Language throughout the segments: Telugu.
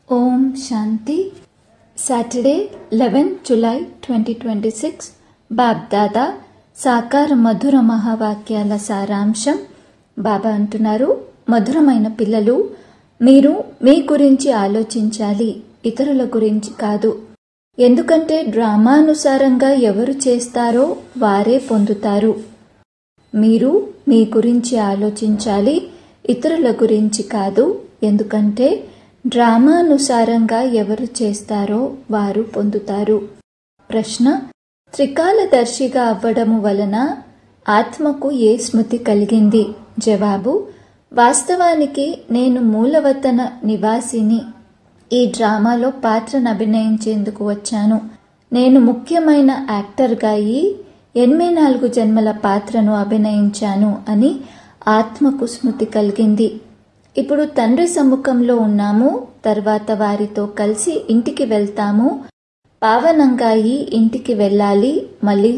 ఓం శాంతి Saturday eleven July twenty twenty six Bapdada సాకార మధుర మహావాక్యాల సారాంశం బాబా అంటున్నారు మధురమైన పిల్లలు మీరు మీ గురించి ఆలోచించాలి ఇతరుల గురించి కాదు ఎందుకంటే డ్రామానుసారంగా ఎవరు చేస్తారో వారే పొందుతారు మీరు మీ గురించి ఆలోచించాలి ఇతరుల గురించి కాదు ఎందుకంటే డ్రామానుసారంగా ఎవరు చేస్తారో వారు పొందుతారు ప్రశ్న త్రికాలదర్శిగా అవ్వడము వలన ఆత్మకు ఏ స్మృతి కలిగింది జవాబు వాస్తవానికి నేను మూలవతన నివాసిని ఈ డ్రామాలో పాత్రను అభినయించేందుకు వచ్చాను నేను ముఖ్యమైన యాక్టర్గా ఈ ఎనభై నాలుగు జన్మల పాత్రను అభినయించాను అని ఆత్మకు స్మృతి కలిగింది ఇప్పుడు తండ్రి సమ్ముఖంలో ఉన్నాము తర్వాత వారితో కలిసి ఇంటికి వెళ్తాము పావనంగా ఈ ఇంటికి వెళ్ళాలి మళ్ళీ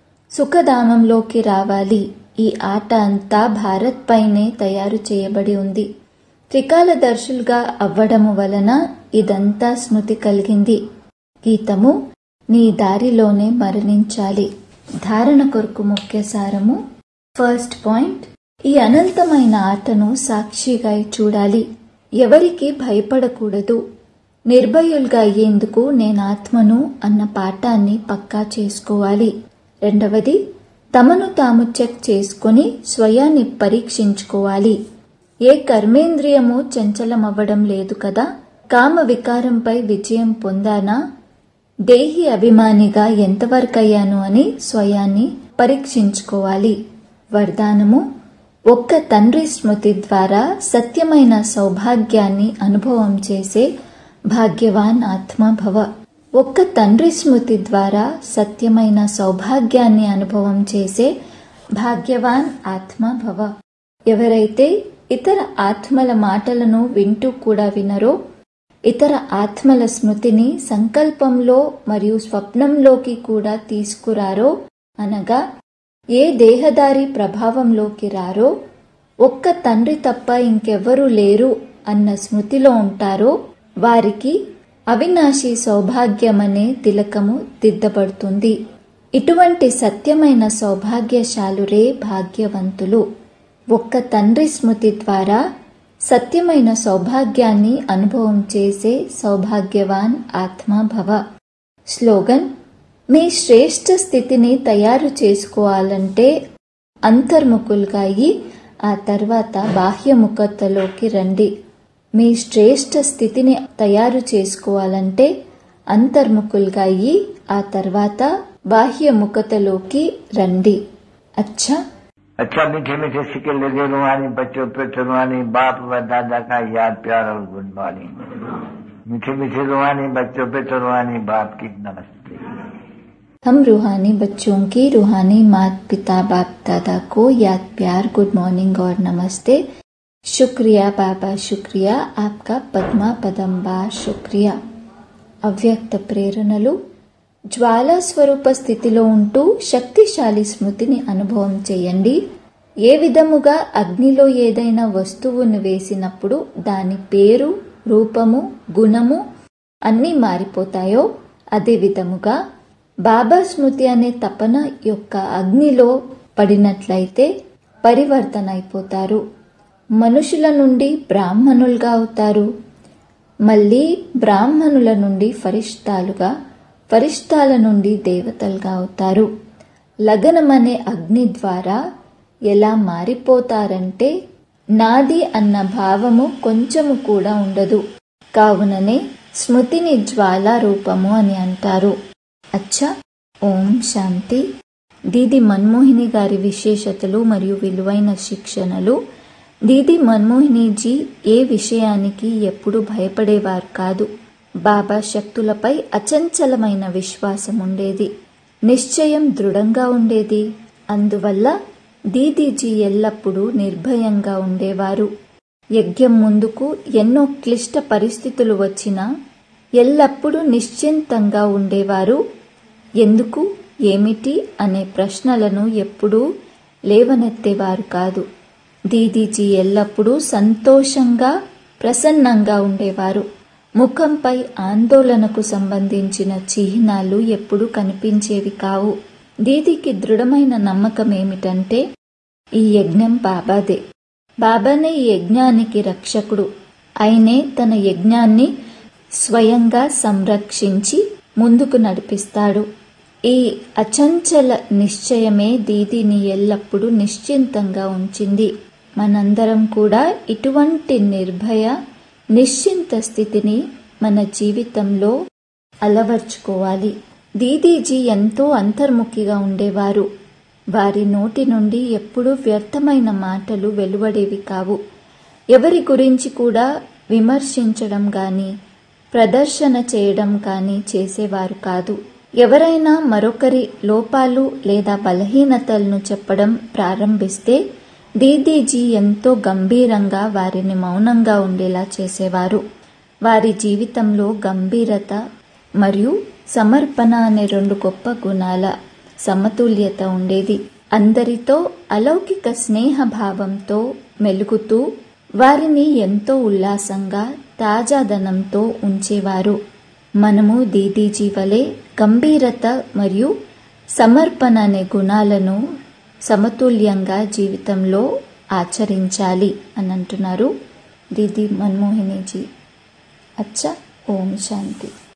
సుఖధామంలోకి రావాలి ఈ ఆట అంతా భారత్ పైనే తయారు చేయబడి ఉంది త్రికాలదర్శులుగా అవ్వడము వలన ఇదంతా స్మృతి కలిగింది గీతము నీ దారిలోనే మరణించాలి ధారణ కొరకు ముఖ్య సారము ఫస్ట్ పాయింట్ ఈ అనంతమైన ఆటను సాక్షిగా చూడాలి ఎవరికి భయపడకూడదు నిర్భయులుగా అయ్యేందుకు నేను ఆత్మను అన్న పాఠాన్ని పక్కా చేసుకోవాలి రెండవది తమను తాము చెక్ చేసుకుని స్వయాన్ని పరీక్షించుకోవాలి ఏ కర్మేంద్రియము చంచలమవ్వడం లేదు కదా కామ వికారంపై విజయం పొందానా దేహి అభిమానిగా ఎంతవరకయ్యాను అని స్వయాన్ని పరీక్షించుకోవాలి వరదానము ఒక్క తండ్రి స్మృతి ద్వారా సత్యమైన సౌభాగ్యాన్ని అనుభవం చేసే భాగ్యవాన్ ఆత్మభవ ఒక్క తండ్రి స్మృతి ద్వారా సత్యమైన సౌభాగ్యాన్ని అనుభవం చేసే భాగ్యవాన్ ఆత్మభవ ఎవరైతే ఇతర ఆత్మల మాటలను వింటూ కూడా వినరో ఇతర ఆత్మల స్మృతిని సంకల్పంలో మరియు స్వప్నంలోకి కూడా తీసుకురారో అనగా ఏ దేహదారి ప్రభావంలోకి రారో ఒక్క తండ్రి తప్ప ఇంకెవ్వరూ లేరు అన్న స్మృతిలో ఉంటారో వారికి అవినాశి సౌభాగ్యమనే తిలకము దిద్దబడుతుంది ఇటువంటి సత్యమైన సౌభాగ్యశాలురే భాగ్యవంతులు ఒక్క తండ్రి స్మృతి ద్వారా సత్యమైన సౌభాగ్యాన్ని అనుభవం చేసే సౌభాగ్యవాన్ ఆత్మభవ స్లోగన్ మీ శ్రేష్ఠ స్థితిని తయారు చేసుకోవాలంటే అంతర్ముఖులుగా అయి ఆ తర్వాత బాహ్యముఖతలోకి రండి మీ శ్రేష్ఠ స్థితిని తయారు చేసుకోవాలంటే అంతర్ముఖులుగా అయ్యి ఆ తర్వాత బాహ్యముఖతలోకి రండి అచ్చా अच्छा मीठे मीठे सिक्के लगे रुहानी बच्चों पे रुहानी बाप व दादा का याद प्यार और गुड मॉर्निंग मीठे मीठे रुहानी बच्चों पे रुहानी बाप की नमस्ते हम रूहानी बच्चों की रूहानी मात पिता बाप दादा को याद प्यार गुड मॉर्निंग और नमस्ते शुक्रिया बाबा शुक्रिया आपका पद्मा पदंबा शुक्रिया అవ్యక్త ప్రేరణలు జ్వాలా స్వరూప స్థితిలో ఉంటూ శక్తిశాలి స్మృతిని అనుభవం చేయండి ఏ విధముగా అగ్నిలో ఏదైనా వస్తువును వేసినప్పుడు దాని పేరు రూపము గుణము అన్నీ మారిపోతాయో అదే విధముగా బాబా స్మృతి అనే తపన యొక్క అగ్నిలో పడినట్లయితే పరివర్తన అయిపోతారు మనుషుల నుండి బ్రాహ్మణులుగా అవుతారు మళ్ళీ బ్రాహ్మణుల నుండి ఫరిష్టాలుగా ఫరిష్టాల నుండి దేవతలుగా అవుతారు లగనమనే అగ్ని ద్వారా ఎలా మారిపోతారంటే నాది అన్న భావము కొంచెము కూడా ఉండదు కావుననే స్మృతిని జ్వాలా రూపము అని అంటారు అచ్చా ఓం శాంతి దీది మన్మోహిని గారి విశేషతలు మరియు విలువైన శిక్షణలు దీది మన్మోహినీజీ ఏ విషయానికి ఎప్పుడు భయపడేవారు కాదు బాబా శక్తులపై అచంచలమైన విశ్వాసం ఉండేది నిశ్చయం దృఢంగా ఉండేది అందువల్ల దీదీజీ ఎల్లప్పుడూ నిర్భయంగా ఉండేవారు యజ్ఞం ముందుకు ఎన్నో క్లిష్ట పరిస్థితులు వచ్చినా ఎల్లప్పుడూ నిశ్చింతంగా ఉండేవారు ఎందుకు ఏమిటి అనే ప్రశ్నలను ఎప్పుడూ లేవనెత్తేవారు కాదు దీదీజీ ఎల్లప్పుడూ సంతోషంగా ప్రసన్నంగా ఉండేవారు ముఖంపై ఆందోళనకు సంబంధించిన చిహ్నాలు ఎప్పుడూ కనిపించేవి కావు దీదికి దృఢమైన నమ్మకం ఏమిటంటే ఈ యజ్ఞం బాబాదే బాబానే ఈ యజ్ఞానికి రక్షకుడు అయినే తన యజ్ఞాన్ని స్వయంగా సంరక్షించి ముందుకు నడిపిస్తాడు ఈ అచంచల నిశ్చయమే దీదిని ఎల్లప్పుడూ నిశ్చింతంగా ఉంచింది మనందరం కూడా ఇటువంటి నిర్భయ నిశ్చింత స్థితిని మన జీవితంలో అలవర్చుకోవాలి దీదీజీ ఎంతో అంతర్ముఖిగా ఉండేవారు వారి నోటి నుండి ఎప్పుడూ వ్యర్థమైన మాటలు వెలువడేవి కావు ఎవరి గురించి కూడా విమర్శించడం గాని ప్రదర్శన చేయడం కానీ చేసేవారు కాదు ఎవరైనా మరొకరి లోపాలు లేదా బలహీనతలను చెప్పడం ప్రారంభిస్తే దీదీజీ ఎంతో గంభీరంగా వారిని మౌనంగా ఉండేలా చేసేవారు వారి జీవితంలో గంభీరత మరియు సమర్పణ అనే రెండు గొప్ప గుణాల సమతుల్యత ఉండేది అందరితో అలౌకిక స్నేహ భావంతో మెలుగుతూ వారిని ఎంతో ఉల్లాసంగా తాజాదనంతో ఉంచేవారు మనము దీదీజీ వలె గంభీరత మరియు సమర్పణ అనే గుణాలను సమతుల్యంగా జీవితంలో ఆచరించాలి అని అంటున్నారు దీది మన్మోహినీజీ అచ్చా ఓం శాంతి